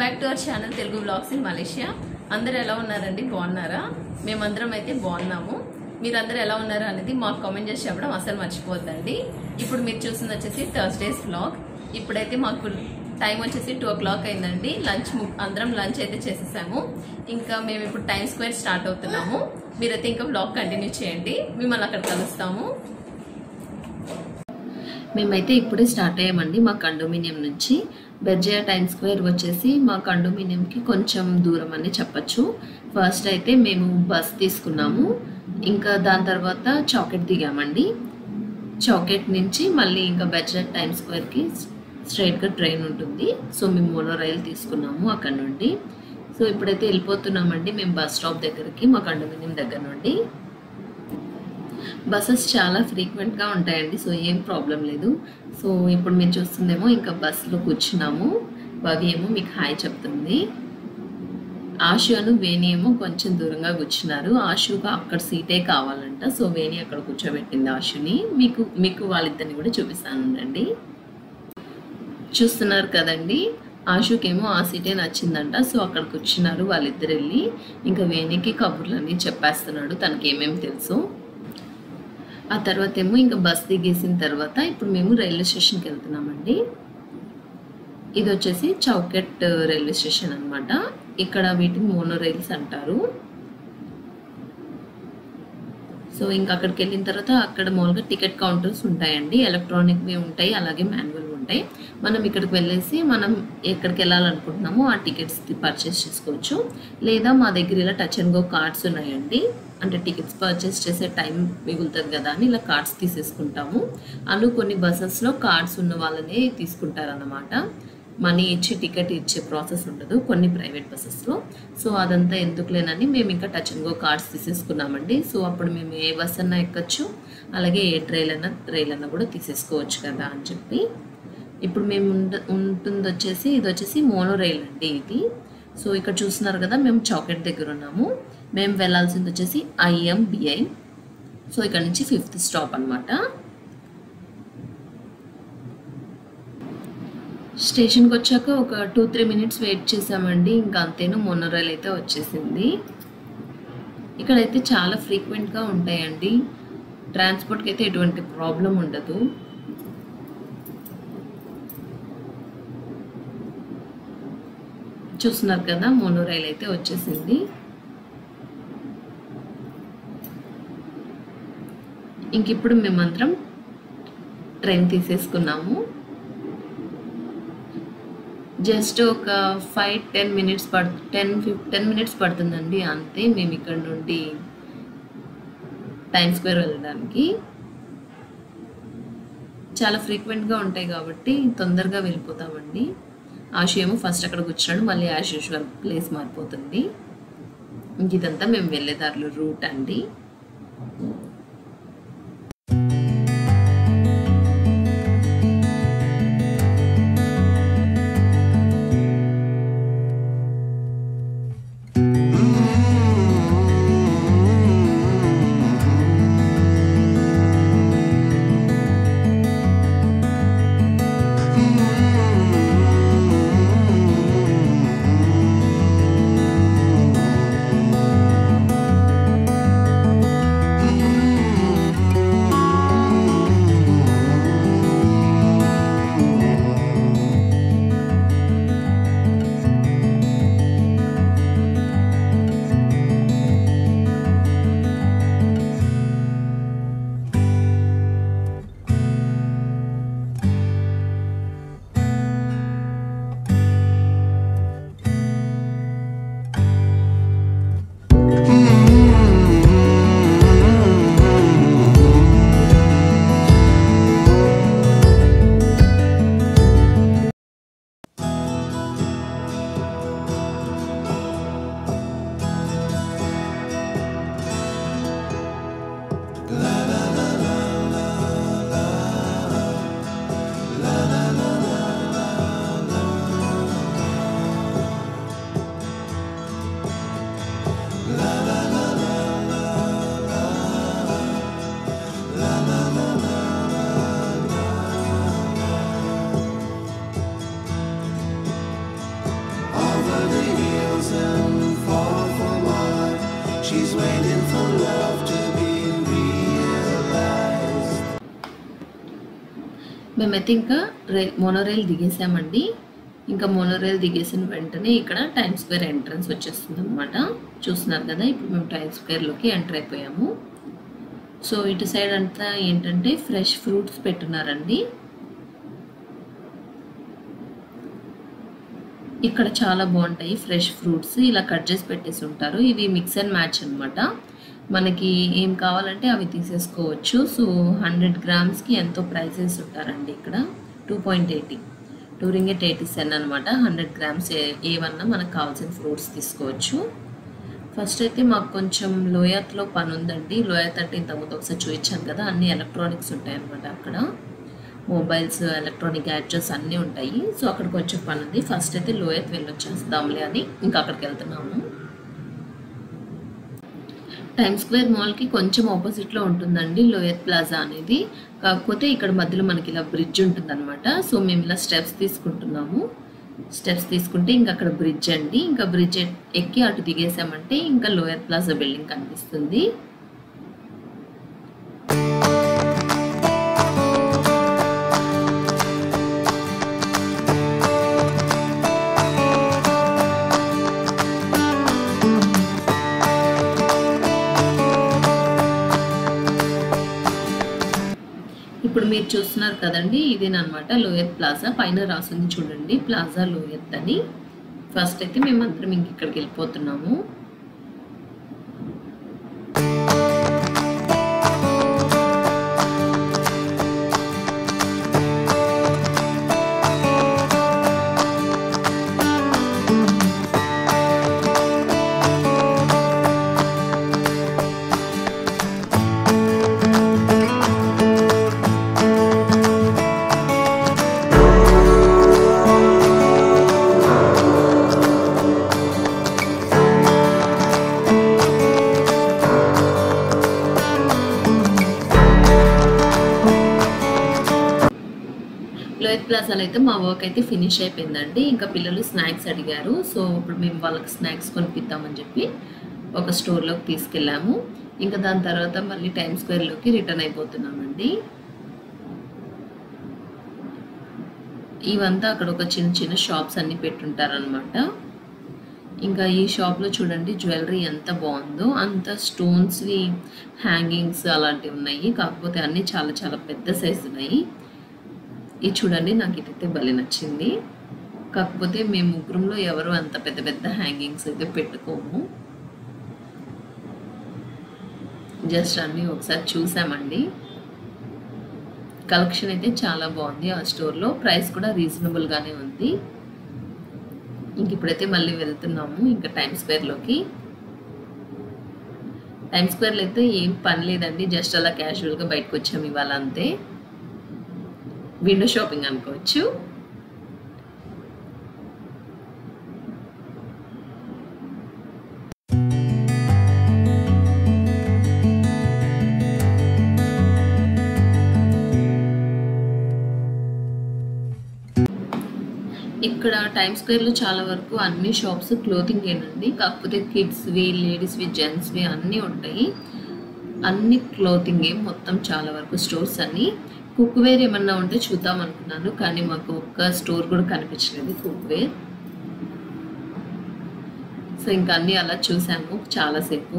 Back to our channel Telugu vlogs in Malaysia అందరూ ఎలా ఉన్నారండి బాగున్నారా మేమందరం అయితే బాగున్నాము మీరందరూ ఎలా ఉన్నారా అనేది మాకు కామెంట్ చేసి చెప్పడం అసలు మర్చిపోద్దండి ఇప్పుడు మీరు చూసింది వచ్చేసి థర్స్డేస్ వ్లాగ్ ఇప్పుడైతే మాకు టైం వచ్చేసి టూ ఓ క్లాక్ అయిందండి లంచ్ అందరం లంచ్ అయితే చేసేసాము ఇంకా మేము ఇప్పుడు టైం స్క్వేర్ స్టార్ట్ అవుతున్నాము మీరైతే ఇంకా వ్లాగ్ కంటిన్యూ చేయండి మిమ్మల్ని అక్కడ కలుస్తాము మేమైతే ఇప్పుడే స్టార్ట్ అయ్యామండి మా కండోమినియం నుంచి బెర్జయా టైమ్ స్క్వేర్ వచ్చేసి మా కండోమినియంకి కొంచెం దూరం అని చెప్పచ్చు ఫస్ట్ అయితే మేము బస్ తీసుకున్నాము ఇంకా దాని తర్వాత చాకెట్ దిగామండి చాకెట్ నుంచి మళ్ళీ ఇంకా బెర్జయా టైమ్ స్క్వేర్కి స్ట్రైట్గా ట్రైన్ ఉంటుంది సో మేము మోనో రైల్ తీసుకున్నాము అక్కడ నుండి సో ఇప్పుడైతే వెళ్ళిపోతున్నామండి మేము బస్ స్టాప్ దగ్గరికి మా కండోమినియం దగ్గర నుండి బస్సెస్ చాలా ఫ్రీక్వెంట్గా ఉంటాయండి సో ఏం ప్రాబ్లం లేదు సో ఇప్పుడు మీరు చూస్తుందేమో ఇంకా బస్సులో కూర్చున్నాము భవి ఏమో మీకు హాయ్ చెప్తుంది ఆశు అను వేణి ఏమో కొంచెం దూరంగా కూర్చున్నారు ఆశుగా అక్కడ సీటే కావాలంట సో వేణి అక్కడ కూర్చోబెట్టింది ఆశుని మీకు మీకు వాళ్ళిద్దరిని కూడా చూపిస్తానండి చూస్తున్నారు కదండి ఆశుకేమో ఆ సీటే నచ్చిందంట సో అక్కడ కూర్చున్నారు వాళ్ళిద్దరు వెళ్ళి ఇంకా వేణికి కబుర్లన్నీ చెప్పేస్తున్నాడు తనకి ఏమేమి తెలుసు ఆ తర్వాత ఏమో ఇంకా బస్ దిగేసిన తర్వాత ఇప్పుడు మేము రైల్వే స్టేషన్కి వెళ్తున్నామండి ఇది వచ్చేసి చౌకెట్ రైల్వే స్టేషన్ అనమాట ఇక్కడ వీటిని మోనో రైల్స్ అంటారు సో ఇంకా అక్కడికి వెళ్ళిన తర్వాత అక్కడ మామూలుగా టికెట్ కౌంటర్స్ ఉంటాయండి ఎలక్ట్రానిక్వి ఉంటాయి అలాగే మాన్యువల్ ఉంటాయి మనం ఇక్కడికి వెళ్ళేసి మనం ఎక్కడికి వెళ్ళాలనుకుంటున్నామో ఆ టికెట్స్ పర్చేస్ చేసుకోవచ్చు లేదా మా దగ్గర ఇలా టచ్ అండ్ గో కార్డ్స్ ఉన్నాయండి అంటే టికెట్స్ పర్చేస్ చేసే టైం మిగులుతుంది కదా అని ఇలా కార్డ్స్ తీసేసుకుంటాము అను కొన్ని బస్సెస్లో కార్డ్స్ ఉన్న వాళ్ళనే తీసుకుంటారన్నమాట మనీ ఇచ్చి టికెట్ ఇచ్చే ప్రాసెస్ ఉండదు కొన్ని ప్రైవేట్ బస్సెస్లో సో అదంతా ఎందుకులేనని మేము ఇంకా టచ్ అండ్ గో కార్డ్స్ తీసేసుకున్నామండి సో అప్పుడు మేము ఏ బస్ అన్నా ఎక్కచ్చు అలాగే ఏ ట్రైల్ అన్నా రైల్ అన్నా కూడా తీసేసుకోవచ్చు కదా అని చెప్పి ఇప్పుడు మేము ఉండ ఉంటుంది వచ్చేసి ఇది వచ్చేసి మోనో రైల్ అండి ఇది సో ఇక్కడ చూస్తున్నారు కదా మేము చాక్లెట్ దగ్గర ఉన్నాము మేము వెళ్ళాల్సింది వచ్చేసి ఐఎంబిఐ సో ఇక్కడ నుంచి ఫిఫ్త్ స్టాప్ అనమాట స్టేషన్కి వచ్చాక ఒక టూ త్రీ మినిట్స్ వెయిట్ చేసామండి ఇంకా అంతేను మొనోరైల్ అయితే వచ్చేసింది ఇక్కడైతే చాలా ఫ్రీక్వెంట్గా ఉంటాయండి ట్రాన్స్పోర్ట్కి అయితే ఎటువంటి ప్రాబ్లం ఉండదు చూస్తున్నారు కదా మోనోరైల్ అయితే వచ్చేసింది ఇంక ఇప్పుడు మేమందరం ట్రైన్ తీసేసుకున్నాము జస్ట్ ఒక ఫైవ్ టెన్ మినిట్స్ పడు టెన్ ఫిఫ్ టెన్ మినిట్స్ పడుతుందండి అంతే మేము ఇక్కడ నుండి టైమ్ స్క్వేర్ వెళ్ళడానికి చాలా ఫ్రీక్వెంట్గా ఉంటాయి కాబట్టి తొందరగా వెళ్ళిపోతామండి ఆశు ఏమో ఫస్ట్ అక్కడ కూర్చున్నాడు మళ్ళీ యాజ్ యూజువల్ ప్లేస్ మారిపోతుంది ఇంక ఇదంతా మేము వెళ్ళేదారులు రూట్ అండి Mm-hmm. మేమైతే ఇంకా రైల్ మోనోరైల్ దిగేసామండి ఇంకా మోనోరైల్ దిగేసిన వెంటనే ఇక్కడ టైమ్ స్క్వేర్ ఎంట్రన్స్ వచ్చేస్తుంది అనమాట చూస్తున్నారు కదా ఇప్పుడు మేము టైమ్ స్క్వేర్లోకి ఎంటర్ అయిపోయాము సో ఇటు సైడ్ అంతా ఏంటంటే ఫ్రెష్ ఫ్రూట్స్ పెట్టున్నారండి ఇక్కడ చాలా బాగుంటాయి ఫ్రెష్ ఫ్రూట్స్ ఇలా కట్ చేసి పెట్టేసి ఉంటారు ఇవి మిక్స్ అండ్ మ్యాచ్ అనమాట మనకి ఏం కావాలంటే అవి తీసేసుకోవచ్చు సో హండ్రెడ్ గ్రామ్స్కి ఎంతో ప్రైసెస్ ఉంటారండి ఇక్కడ two point eighty two ringgit eighty sen అనమాట హండ్రెడ్ గ్రామ్స్ ఏ- ఏవన్నా మనకు కావాల్సిన ఫ్రూట్స్ తీసుకోవచ్చు ఫస్ట్ అయితే మాకు కొంచెం లోయత్లో పని ఉందండి లోయత్ అంటే ఇంతకుముందు ఒకసారి చూపించాను కదా అన్ని ఎలక్ట్రానిక్స్ ఉంటాయి అనమాట అక్కడ మొబైల్స్ ఎలక్ట్రానిక్ గ్యాడ్జెట్స్ అన్నీ ఉంటాయి సో అక్కడికి వచ్చే పని ఉంది ఫస్ట్ అయితే లోయత్ వెళ్ళొచ్చేస్తాంలే అని ఇంకా అక్కడికి వెళ్తున్నాము టైమ్ స్క్వేర్ మాల్కి కొంచెం ఆపోజిట్లో ఉంటుందండి లోయత్ ప్లాజా అనేది కాకపోతే ఇక్కడ మధ్యలో మనకి ఇలా బ్రిడ్జ్ ఉంటుందన్నమాట సో మేము ఇలా స్టెప్స్ తీసుకుంటున్నాము స్టెప్స్ తీసుకుంటే ఇంకా అక్కడ బ్రిడ్జ్ అండి ఇంకా బ్రిడ్జ్ ఎక్కి అటు దిగేసామంటే ఇంకా లోయర్ ప్లాజా బిల్డింగ్ కనిపిస్తుంది ఇప్పుడు మీరు చూస్తున్నారు కదండి ఇదేనమాట లోయత్ ప్లాజా పైన రాసింది చూడండి ప్లాజా లోయత్ అని ఫస్ట్ అయితే మేమందరం ఇంక ఇక్కడికి వెళ్ళిపోతున్నాము లోయత్ ప్లాజాలో అయితే మా వర్క్ అయితే ఫినిష్ అయిపోయిందండి ఇంకా పిల్లలు స్నాక్స్ అడిగారు సో ఇప్పుడు మేము వాళ్ళకి స్నాక్స్ కొనిపిద్దామని చెప్పి ఒక స్టోర్లోకి తీసుకెళ్ళాము ఇంకా దాని తర్వాత మళ్ళీ టైమ్ స్క్వేర్లోకి రిటర్న్ అయిపోతున్నామండి ఇవంతా అక్కడ ఒక చిన్న చిన్న షాప్స్ అన్ని పెట్టుంటారనమాట ఇంకా ఈ షాప్లో చూడండి జ్యువెలరీ ఎంత బాగుందో అంత స్టోన్స్వి హ్యాంగింగ్స్ అలాంటివి ఉన్నాయి కాకపోతే అన్నీ చాలా చాలా పెద్ద సైజు ఉన్నాయి ఇది చూడండి నాకు ఇదైతే భలే నచ్చింది కాకపోతే మేము ముగ్గురంలో ఎవరు అంత పెద్ద పెద్ద హ్యాంగింగ్స్ అయితే పెట్టుకోము జస్ట్ అన్నీ ఒకసారి చూసామండి కలెక్షన్ అయితే చాలా బాగుంది ఆ స్టోర్లో ప్రైస్ కూడా రీజనబుల్గానే ఉంది ఇంక ఇప్పుడైతే మళ్ళీ వెళ్తున్నాము ఇంకా టైమ్ స్క్వేర్లోకి టైమ్ స్క్వేర్లో అయితే ఏం పని లేదండి జస్ట్ అలా క్యాజువల్గా బయటకు వచ్చాము ఇవాళ అంతే విండో షాపింగ్ అనుకోవచ్చు ఇక్కడ టైమ్ స్క్వేర్లో చాలా వరకు అన్ని షాప్స్ క్లోతింగ్ ఏనండి కాకపోతే కిడ్స్వి లేడీస్వి జెంట్స్వి అన్నీ ఉంటాయి అన్ని క్లోతింగే మొత్తం చాలా వరకు స్టోర్స్ అన్ని కుక్వేర్ ఏమన్నా ఉంటే చూద్దాం అనుకున్నాను కానీ మాకు ఒక్క స్టోర్ కూడా కనిపించలేదు కుక్వేర్ సో ఇంకా అన్నీ అలా చూసాము చాలాసేపు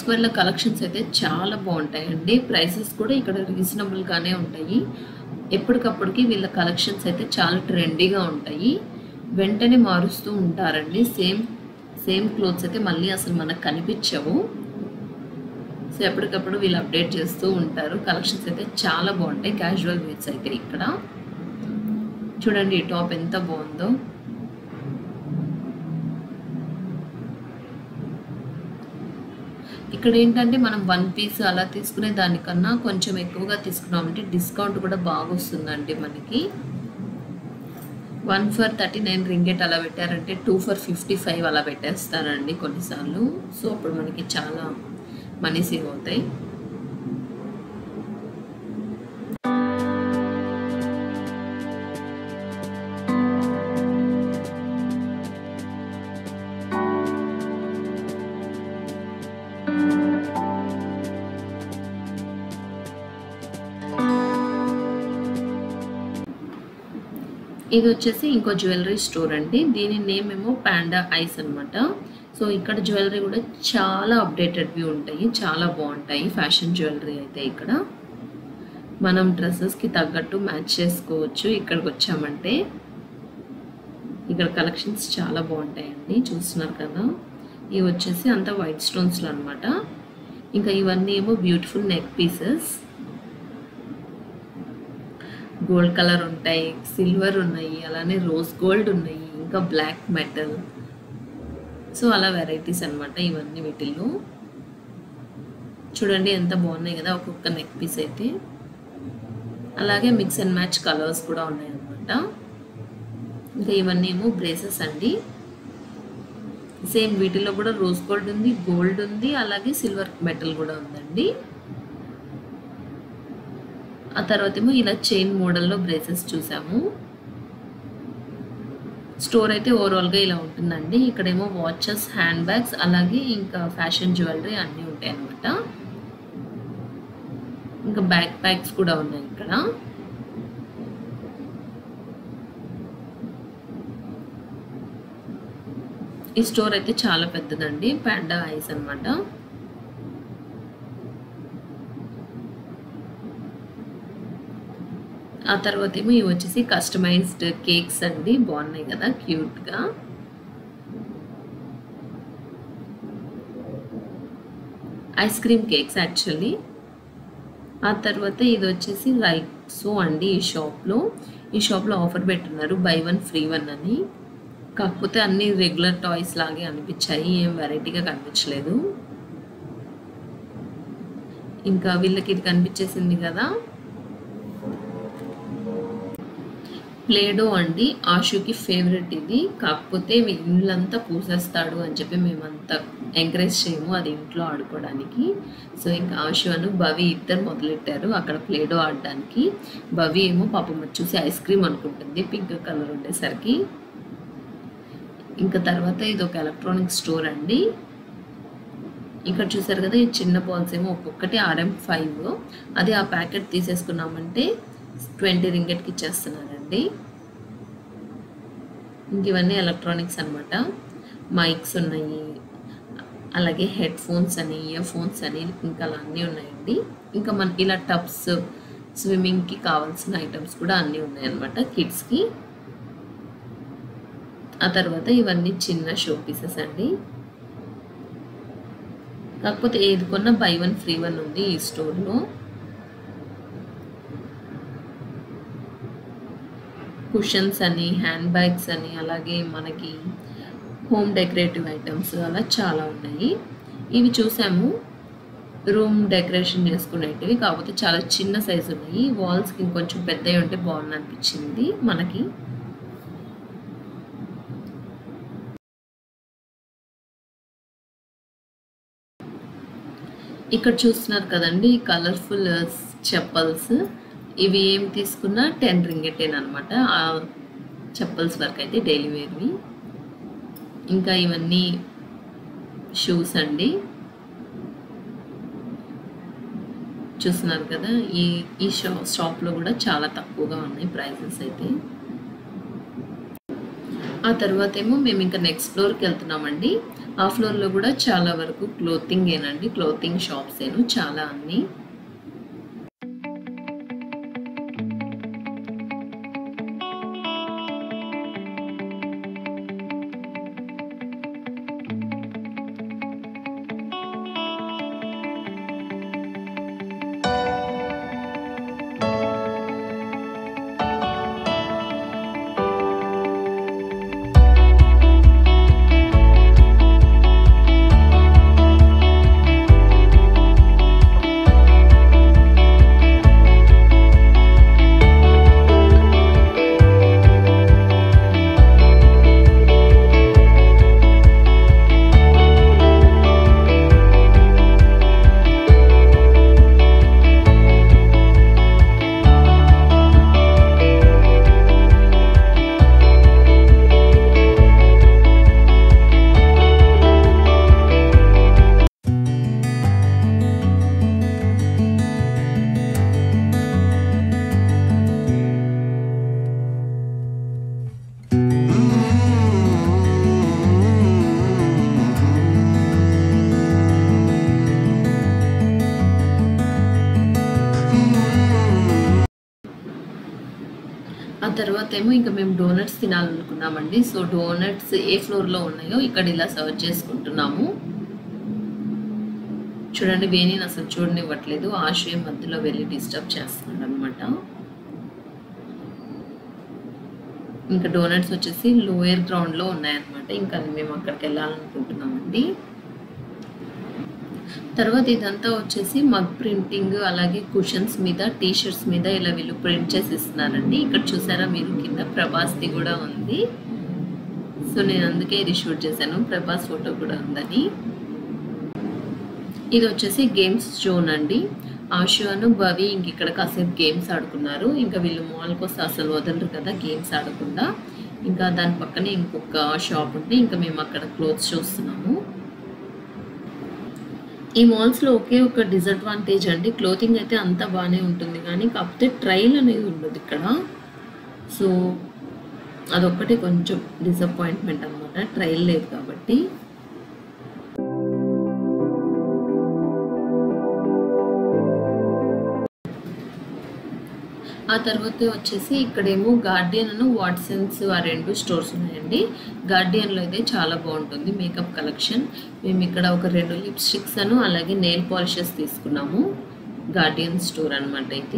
స్క్వేర్లో కలెక్షన్స్ అయితే చాలా బాగుంటాయండి ప్రైసెస్ కూడా ఇక్కడ రీజనబుల్గానే ఉంటాయి ఎప్పటికప్పటికి వీళ్ళ కలెక్షన్స్ అయితే చాలా ట్రెండీగా ఉంటాయి వెంటనే మారుస్తూ ఉంటారండి సేమ్ సేమ్ క్లోత్స్ అయితే మళ్ళీ అసలు మనకు కనిపించవు సో ఎప్పటికప్పుడు వీళ్ళు అప్డేట్ చేస్తూ ఉంటారు కలెక్షన్స్ అయితే చాలా బాగుంటాయి క్యాజువల్ వేర్స్ అయితే ఇక్కడ చూడండి ఈ టాప్ ఎంత బాగుందో ఇక్కడ ఏంటంటే మనం వన్ పీస్ అలా తీసుకునే దానికన్నా కొంచెం ఎక్కువగా తీసుకున్నామంటే డిస్కౌంట్ కూడా బాగా వస్తుందండి మనకి one for thirty nine ringgit అలా పెట్టారంటే టూ ఫర్ ఫిఫ్టీ ఫైవ్ అలా పెట్టేస్తారండి కొన్నిసార్లు సో అప్పుడు మనకి చాలా మనీ సేవ్ అవుతాయి ఇది వచ్చేసి ఇంకో జ్యువెలరీ స్టోర్ అండి దీని నేమ్ ఏమో పాండా ఐస్ అనమాట సో ఇక్కడ జ్యువెలరీ కూడా చాలా అప్డేటెడ్వి ఉంటాయి చాలా బాగుంటాయి ఫ్యాషన్ జ్యువెలరీ అయితే ఇక్కడ మనం డ్రెస్సెస్కి తగ్గట్టు మ్యాచ్ చేసుకోవచ్చు ఇక్కడికి వచ్చామంటే ఇక్కడ కలెక్షన్స్ చాలా బాగుంటాయండి చూస్తున్నారు కదా ఇవి వచ్చేసి అంతా వైట్ స్టోన్స్లో అనమాట ఇంకా ఇవన్నీ ఏమో beautiful neck pieces gold colour ఉంటాయి సిల్వర్ ఉన్నాయి అలానే రోజ్ గోల్డ్ ఉన్నాయి ఇంకా బ్లాక్ మెటల్ సో అలా వెరైటీస్ అనమాట ఇవన్నీ వీటిల్లో చూడండి ఎంత బాగున్నాయి కదా ఒక్కొక్క నెక్ పీస్ అయితే అలాగే మిక్స్ అండ్ మ్యాచ్ కలర్స్ కూడా ఉన్నాయి అనమాట ఇంకా ఇవన్నీ ఏమో బ్రేసెస్ అండి సేమ్ వీటిలో కూడా రోజ్ గోల్డ్ ఉంది గోల్డ్ ఉంది అలాగే సిల్వర్ మెటల్ కూడా ఉందండి ఆ తర్వాత ఏమో ఇలా చైన్ మోడల్లో బ్రేసెస్ చూసాము స్టోర్ అయితే ఓవరాల్గా ఇలా ఉంటుందండి ఇక్కడేమో వాచెస్ హ్యాండ్ బ్యాగ్స్ అలాగే ఇంకా ఫ్యాషన్ జ్యువెలరీ అన్నీ ఉంటాయి అన్నమాట ఇంకా బ్యాక్ ప్యాక్స్ కూడా ఉన్నాయి ఇక్కడ ఈ స్టోర్ అయితే చాలా పెద్దదండి పాండా ఐస్ అనమాట ఆ తర్వాత ఏమో ఇవి వచ్చేసి కస్టమైజ్డ్ కేక్స్ అండి బాగున్నాయి కదా క్యూట్గా ఐస్ క్రీమ్ కేక్స్ యాక్చువల్లీ ఆ తర్వాత ఇది వచ్చేసి లైక్ సో అండి ఈ షాప్లో ఈ షాప్లో ఆఫర్ పెట్టున్నారు బై వన్ ఫ్రీ వన్ అని కాకపోతే అన్ని రెగ్యులర్ టాయ్స్ లాగే అనిపించాయి ఏం వెరైటీగా కనిపించలేదు ఇంకా వీళ్ళకి ఇది కనిపించేసింది కదా ప్లేడో అండి ఆశుకి ఫేవరెట్ ఇది కాకపోతే ఇల్లంతా పూసేస్తాడు అని చెప్పి మేమంతా ఎంకరేజ్ చేయము అది ఇంట్లో ఆడుకోవడానికి సో ఇంకా ఆశు అను భవి ఇద్దరు మొదలెట్టారు అక్కడ ప్లేడో ఆడడానికి భవి ఏమో పాపం అది చూసి ఐస్ క్రీమ్ అనుకుంటుంది పింక్ కలర్ ఉండేసరికి ఇంకా తర్వాత ఇది ఒక ఎలక్ట్రానిక్ స్టోర్ అండి ఇక్కడ చూసారు కదా ఈ చిన్న బాల్స్ ఏమో ఒక్కొక్కటి ఆర్ఎం ఫైవ్ అది ఆ ప్యాకెట్ తీసేసుకున్నామంటే ట్వంటీ రింగెట్కి ఇచ్చేస్తున్నారండి ఇంక ఇవన్నీ ఎలక్ట్రానిక్స్ అనమాట మైక్స్ ఉన్నాయి అలాగే హెడ్ ఫోన్స్ అని ఇయర్ ఫోన్స్ అని ఇంకా అలా అన్నీ ఉన్నాయండి ఇంకా మన ఇలా టబ్స్ స్విమ్మింగ్కి కావాల్సిన ఐటమ్స్ కూడా అన్నీ ఉన్నాయన్నమాట కిడ్స్కి ఆ తర్వాత ఇవన్నీ చిన్న షో పీసెస్ అండి కాకపోతే ఏది కొన్నా బై వన్ ఫ్రీ వన్ ఉంది ఈ స్టోర్లో కుషన్స్ అని హ్యాండ్ బ్యాగ్స్ అని అలాగే మనకి హోమ్ డెకరేటివ్ ఐటమ్స్ అలా చాలా ఉన్నాయి ఇవి చూసాము రూమ్ డెకరేషన్ చేసుకునేటివి కాకపోతే చాలా చిన్న సైజు ఉన్నాయి వాల్స్కి ఇంకొంచెం పెద్దవి ఉంటే బాగుంది అనిపించింది మనకి ఇక్కడ చూస్తున్నారు కదండి కలర్ఫుల్ చెప్పల్స్ ఇవి ఏం తీసుకున్నా టెన్ రింగెటేన్ అనమాట ఆ చెప్పల్స్ వరకు అయితే డైలీ వేర్వి ఇంకా ఇవన్నీ షూస్ అండి చూస్తున్నారు కదా ఈ ఈ షా షాప్లో కూడా చాలా తక్కువగా ఉన్నాయి ప్రైజెస్ అయితే ఆ తర్వాత ఏమో మేము ఇంకా నెక్స్ట్ ఫ్లోర్కి వెళ్తున్నామండి ఆ ఫ్లోర్లో కూడా చాలా వరకు క్లోతింగ్ ఏనండి క్లోతింగ్ షాప్స్ ఏను చాలా అన్నీ ఆ తర్వాత ఏమో ఇంకా మేము డోనట్స్ తినాలనుకున్నామండి సో డోనట్స్ ఏ ఫ్లోర్లో ఉన్నాయో ఇక్కడ ఇలా సర్వ్ చేసుకుంటున్నాము చూడండి వేణిని అసలు చూడనివ్వట్లేదు ఆశ్రయం మధ్యలో వెళ్ళి డిస్టర్బ్ చేస్తున్నాడు అనమాట ఇంకా డోనట్స్ వచ్చేసి లోయర్ గ్రౌండ్లో ఉన్నాయన్నమాట ఇంకా మేము అక్కడికి వెళ్ళాలనుకుంటున్నామండి తర్వాత ఇదంతా వచ్చేసి మగ్ ప్రింటింగ్ అలాగే కుషన్స్ మీద టీ షర్ట్స్ మీద ఇలా వీళ్ళు ప్రింట్ చేసి ఇస్తున్నారండి ఇక్కడ చూసారా మీరు కింద ప్రభాస్ది కూడా ఉంది సో నేను అందుకే ఇది షూట్ చేశాను ప్రభాస్ ఫోటో కూడా ఉందని ఇది వచ్చేసి గేమ్స్ జోన్ అండి ఆశు అను భవి ఇంక ఇక్కడ కాసేపు గేమ్స్ ఆడుకున్నారు ఇంకా వీళ్ళు మాల్కి వస్తే అసలు వదలరు కదా గేమ్స్ ఆడకుండా ఇంకా దాని పక్కనే ఇంకొక షాప్ ఉంటే ఇంకా మేము అక్కడ క్లోత్స్ చూస్తున్నాము ఈ మాల్స్లో ఒకే ఒక డిసడ్వాంటేజ్ అండి క్లోతింగ్ అయితే అంతా బాగానే ఉంటుంది కానీ కాకపోతే ట్రైల్ అనేది ఉండదు ఇక్కడ సో అదొక్కటే కొంచెం డిసప్పాయింట్మెంట్ అనమాట ట్రైల్ లేదు కాబట్టి ఆ తర్వాత వచ్చేసి ఇక్కడేమో గార్డియన్ అను వాట్సన్స్ ఆ రెండు స్టోర్స్ ఉన్నాయండి గార్డియన్లో అయితే చాలా బాగుంటుంది మేకప్ కలెక్షన్ మేము ఇక్కడ ఒక రెండు లిప్స్టిక్స్ అను అలాగే నెయిల్ పాలిషెస్ తీసుకున్నాము గార్డియన్ స్టోర్ అనమాట ఇది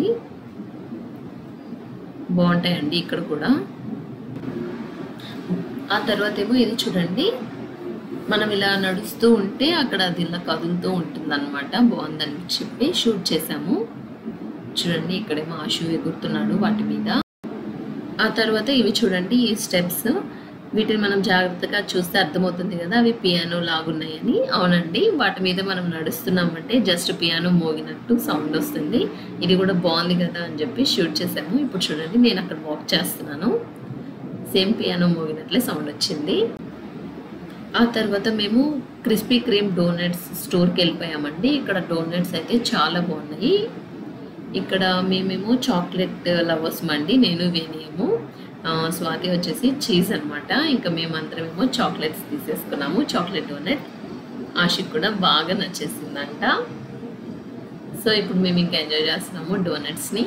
బాగుంటాయండి ఇక్కడ కూడా ఆ తర్వాత ఏమో ఇది చూడండి మనం ఇలా నడుస్తూ ఉంటే అక్కడ అది ఇలా కదులుతూ ఉంటుంది అనమాట బాగుందని చెప్పి షూట్ చేసాము చూడండి ఇక్కడేమో ఆశు ఎగురుతున్నాడు వాటి మీద ఆ తర్వాత ఇవి చూడండి ఈ స్టెప్స్ వీటిని మనం జాగ్రత్తగా చూస్తే అర్థమవుతుంది కదా అవి పియానో లాగున్నాయని అవునండి వాటి మీద మనం నడుస్తున్నామంటే జస్ట్ పియానో మోగినట్టు సౌండ్ వస్తుంది ఇది కూడా బాగుంది కదా అని చెప్పి షూట్ చేసాము ఇప్పుడు చూడండి నేను అక్కడ వాక్ చేస్తున్నాను సేమ్ పియానో మోగినట్లే సౌండ్ వచ్చింది ఆ తర్వాత మేము క్రిస్పీ క్రీమ్ డోనట్స్ స్టోర్కి వెళ్ళిపోయామండి ఇక్కడ డోనట్స్ అయితే చాలా బాగున్నాయి ఇక్కడ మేమేమో చాక్లెట్ లవర్స్ అండి నేను వేణియేమో ఆ, స్వాతి వచ్చేసి చీజ్ అనమాట ఇంకా మేమందరం ఏమో చాక్లెట్స్ తీసేసుకున్నాము చాక్లెట్ డోనట్ ఆశిక్ కూడా బాగా నచ్చేసిందంట సో ఇప్పుడు మేము ఇంకా ఎంజాయ్ చేస్తున్నాము డోనట్స్ని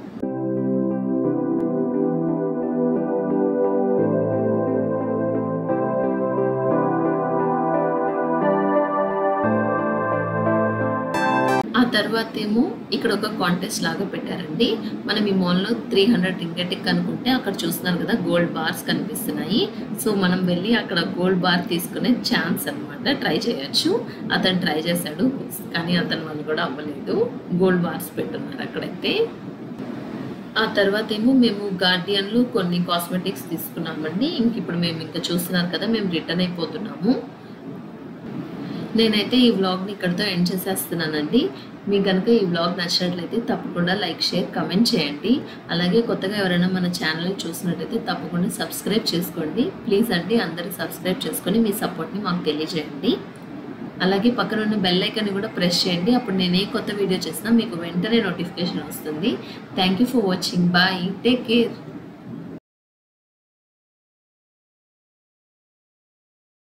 ఆ తర్వాత ఏమో ఇక్కడ ఒక కాంటెస్ట్ లాగా పెట్టారండి మనం ఈ మాల్లో త్రీ హండ్రెడ్ టికెట్ అనుకుంటే అక్కడ చూస్తున్నారు కదా గోల్డ్ బార్స్ కనిపిస్తున్నాయి సో మనం వెళ్ళి అక్కడ గోల్డ్ బార్ తీసుకునే ఛాన్స్ అన్నమాట ట్రై చేయొచ్చు అతను ట్రై చేశాడు కానీ అతని వాళ్ళు కూడా అవ్వలేదు గోల్డ్ బార్స్ పెట్టున్నారు అక్కడైతే ఆ తర్వాత ఏమో మేము గార్డియన్లో కొన్ని కాస్మెటిక్స్ తీసుకున్నామండి ఇంక ఇప్పుడు మేము ఇంకా చూస్తున్నారు కదా మేము రిటర్న్ అయిపోతున్నాము నేనైతే ఈ వ్లాగ్ని ఇక్కడితో ఎండ్ చేసేస్తున్నానండి మీకు కనుక ఈ వ్లాగ్ నచ్చినట్లయితే తప్పకుండా లైక్ షేర్ కమెంట్ చేయండి అలాగే కొత్తగా ఎవరైనా మన ఛానల్ చూసినట్లయితే తప్పకుండా సబ్స్క్రైబ్ చేసుకోండి ప్లీజ్ అండి అందరూ సబ్స్క్రైబ్ చేసుకొని మీ సపోర్ట్ని మాకు తెలియజేయండి అలాగే పక్కన ఉన్న బెల్ ఐకాన్ని కూడా ప్రెస్ చేయండి అప్పుడు నేను ఏ కొత్త వీడియో చేసినా మీకు వెంటనే నోటిఫికేషన్ వస్తుంది thank you for watching bye take care